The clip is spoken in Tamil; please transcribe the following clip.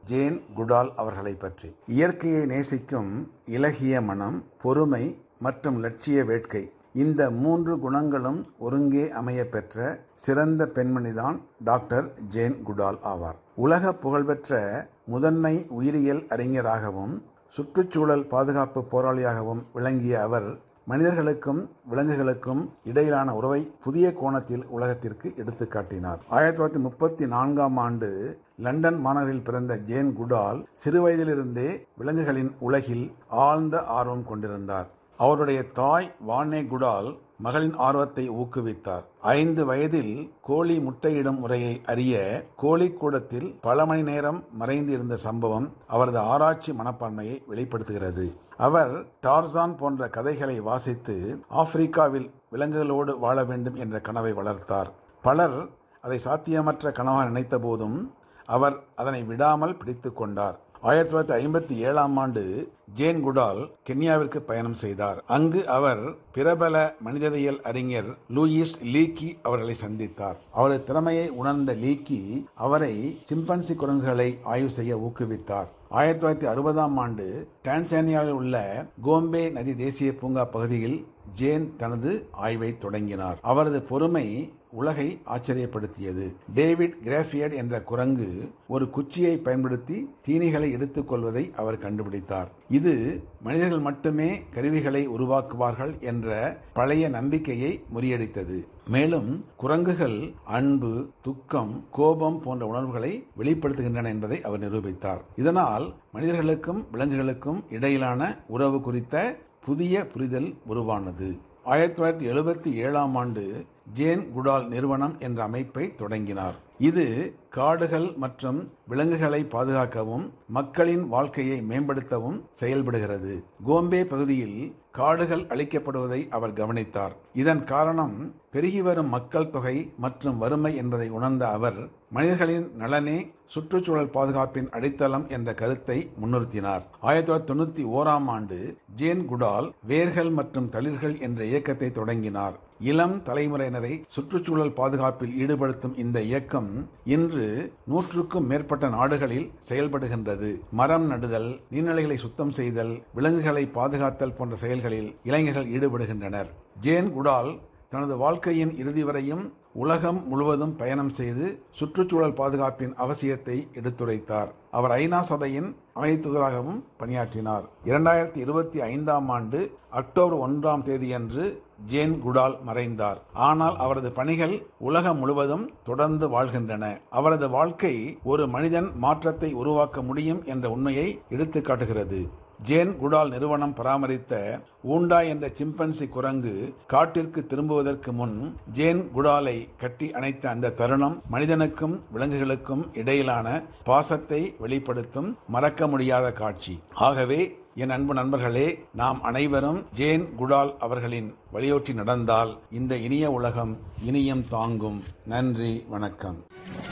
ஜேன் குடால் அவர்களை பற்றி இயற்கையை நேசிக்கும் இலகிய மனம் பொறுமை மற்றும் லட்சிய வேட்கை இந்த மூன்று குணங்களும் ஒருங்கே அமைய பெற்ற சிறந்த பெண்மணிதான் டாக்டர் ஜேன் குடால் ஆவார் உலக புகழ்பெற்ற முதன்மை உயிரியல் அறிஞராகவும் சுற்றுச்சூழல் பாதுகாப்பு போராளியாகவும் விளங்கிய அவர் மனிதர்களுக்கும் விலங்குகளுக்கும் இடையிலான உறவை புதிய கோணத்தில் உலகத்திற்கு எடுத்துக்காட்டினார் ஆயிரத்தி தொள்ளாயிரத்தி முப்பத்தி நான்காம் ஆண்டு லண்டன் மாநகரில் பிறந்த ஜேன் குடால் சிறுவயதிலிருந்தே விலங்குகளின் உலகில் ஆழ்ந்த ஆர்வம் கொண்டிருந்தார் அவருடைய தாய் வானே குடால் மகளின் ஆர்வத்தை ஊக்குவித்தார் ஐந்து வயதில் கோழி முட்டையிடும் முறையை அறிய கோழி கூடத்தில் பல மணி நேரம் மறைந்து இருந்த சம்பவம் அவரது ஆராய்ச்சி மனப்பான்மையை வெளிப்படுத்துகிறது அவர் டார்சான் போன்ற கதைகளை வாசித்து ஆப்பிரிக்காவில் விலங்குகளோடு வாழ வேண்டும் என்ற கனவை வளர்த்தார் பலர் அதை சாத்தியமற்ற கனவாக நினைத்த போதும் அவர் அதனை விடாமல் பிடித்து கொண்டார் ஆயிரத்தி தொள்ளாயிரத்தி ஐம்பத்தி ஏழாம் ஆண்டு ஜேன் குடால் கென்யாவிற்கு பயணம் செய்தார் அங்கு அவர் பிரபல மனிதவியல் அறிஞர் லூயிஸ் லீக்கி அவர்களை சந்தித்தார் அவரது திறமையை உணர்ந்த லீக்கி அவரை சிம்பன்சி குரங்குகளை ஆய்வு செய்ய ஊக்குவித்தார் ஆயிரத்தி தொள்ளாயிரத்தி அறுபதாம் ஆண்டு டான்சானியாவில் உள்ள கோம்பே நதி தேசிய பூங்கா பகுதியில் ஜேன் தனது ஆய்வை தொடங்கினார் அவரது பொறுமை உலகை ஆச்சரியப்படுத்தியது டேவிட் கிராஃபியட் என்ற குரங்கு ஒரு குச்சியை பயன்படுத்தி தீனிகளை எடுத்துக் கொள்வதை அவர் கண்டுபிடித்தார் இது மனிதர்கள் மட்டுமே கருவிகளை உருவாக்குவார்கள் என்ற பழைய நம்பிக்கையை முறியடித்தது மேலும் குரங்குகள் அன்பு துக்கம் கோபம் போன்ற உணர்வுகளை வெளிப்படுத்துகின்றன என்பதை அவர் நிரூபித்தார் இதனால் மனிதர்களுக்கும் விலங்குகளுக்கும் இடையிலான உறவு குறித்த புதிய புரிதல் உருவானது ஆயிரத்தி தொள்ளாயிரத்தி எழுபத்தி ஏழாம் ஆண்டு ஜேன் குடால் நிறுவனம் என்ற அமைப்பை தொடங்கினார் இது காடுகள் மற்றும் விலங்குகளை பாதுகாக்கவும் மக்களின் வாழ்க்கையை மேம்படுத்தவும் செயல்படுகிறது கோம்பே பகுதியில் காடுகள் அழிக்கப்படுவதை அவர் கவனித்தார் இதன் காரணம் பெருகி வரும் மக்கள் தொகை மற்றும் வறுமை என்பதை உணர்ந்த அவர் மனிதர்களின் நலனே சுற்றுச்சூழல் பாதுகாப்பின் அடித்தளம் என்ற கருத்தை முன்னிறுத்தினார் ஆயிரத்தி தொள்ளாயிரத்தி தொண்ணூத்தி ஓராம் ஆண்டு ஜேன் குடால் வேர்கள் மற்றும் தளிர்கள் என்ற இயக்கத்தை தொடங்கினார் இளம் தலைமுறையினரை சுற்றுச்சூழல் பாதுகாப்பில் ஈடுபடுத்தும் இந்த இயக்கம் இன்று நூற்றுக்கும் மேற்பட்ட நாடுகளில் செயல்படுகின்றது மரம் நடுதல் நீர்நிலைகளை சுத்தம் செய்தல் விலங்குகளை பாதுகாத்தல் போன்ற செயல்களில் இளைஞர்கள் ஈடுபடுகின்றனர் ஜேன் குடால் தனது வாழ்க்கையின் இறுதி வரையும் உலகம் முழுவதும் பயணம் செய்து சுற்றுச்சூழல் பாதுகாப்பின் அவசியத்தை எடுத்துரைத்தார் அவர் ஐநா சபையின் அமைத்துதராகவும் பணியாற்றினார் இரண்டாயிரத்தி இருபத்தி ஐந்தாம் ஆண்டு அக்டோபர் ஒன்றாம் தேதியன்று ஜேன் குடால் மறைந்தார் ஆனால் அவரது பணிகள் உலகம் முழுவதும் தொடர்ந்து வாழ்கின்றன அவரது வாழ்க்கை ஒரு மனிதன் மாற்றத்தை உருவாக்க முடியும் என்ற உண்மையை எடுத்துக்காட்டுகிறது ஜேன் குடால் நிறுவனம் பராமரித்த ஊண்டா என்ற சிம்பன்சி குரங்கு காட்டிற்கு திரும்புவதற்கு முன் ஜேன் குடாலை கட்டி அணைத்த அந்த தருணம் மனிதனுக்கும் விலங்குகளுக்கும் இடையிலான பாசத்தை வெளிப்படுத்தும் மறக்க முடியாத காட்சி ஆகவே என் அன்பு நண்பர்களே நாம் அனைவரும் ஜேன் குடால் அவர்களின் வழியோற்றி நடந்தால் இந்த இனிய உலகம் இனியம் தாங்கும் நன்றி வணக்கம்